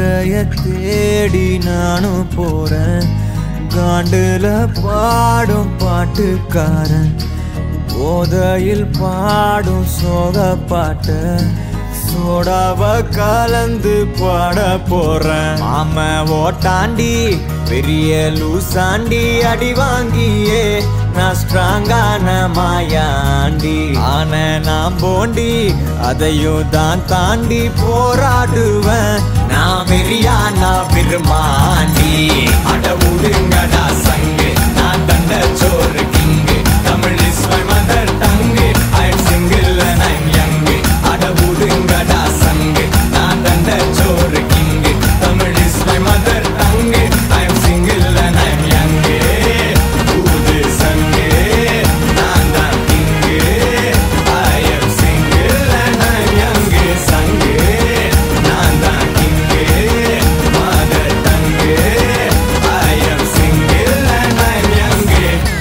பாதைய தேடி நானும் போறேன் காண்டுல பாடும் பாட்டுக்காரன் போதையில் பாடும் சோக பாட்ட சோடாவ கலந்து பாட போறேன் ஆம ஓட்டாண்டி பெரிய லூசாண்டி அடி வாங்கியே நான் ஸ்ட்ராங்கான மாயாண்டி ஆன நான் போண்டி அதையும் தான் தாண்டி போராடுவேன் நான் வெறியா நான் விரும்மாண்டி அட உடுங்கடா சங்கு நான் தண்ட சோறு king Tamil is my mother tongue I am single and I am young அட உடுங்கடா சங்கு நான் தண்ட சோறு king Tamil is my mother tongue I am single and I am young ஊது சங்கு நான் தான் king I am single and I am young சங்கு நான் தான் king mother tongue I am single and I am young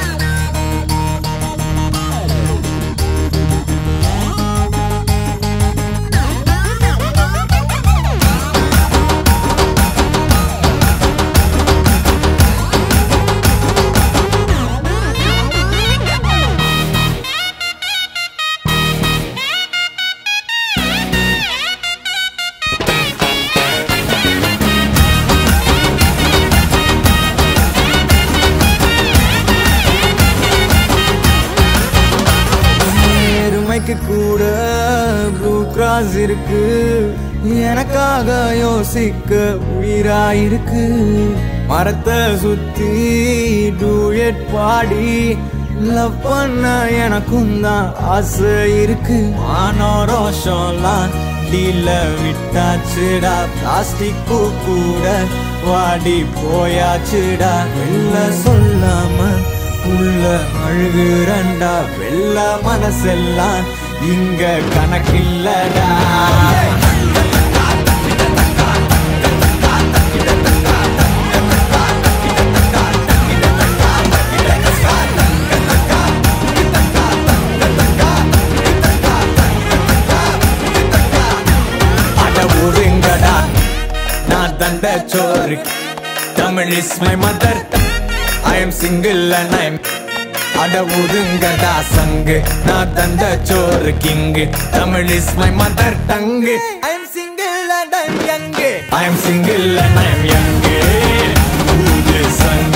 நேர்மைக்கு கூட ப்ளூ கிராஸ் இருக்கு எனக்காக யோசிக்க உயிராயிருக்கு மரத்தை சுத்தி டூயட் பாடி லவ் பண்ண எனக்கும் தான் ஆசை இருக்கு மானோ ரோஷம்லாம் டீல விட்டாச்சுடா பிளாஸ்டிக் பூ கூட வாடி போயாச்சுடா வெளில சொல்லாம உள்ள அழுகுறண்டா வெள்ள மனசெல்லாம் இங்க கணக்கில்லடா அட ஒருங்கடா நான் தண்ட சோறு Tamil is my mother I am single and I am அட ஒதுங்கடா சங்கு நான் தந்த சோறு king Tamil is my mother tongue I am single and I am young I am single and I am young ஊது சங்கு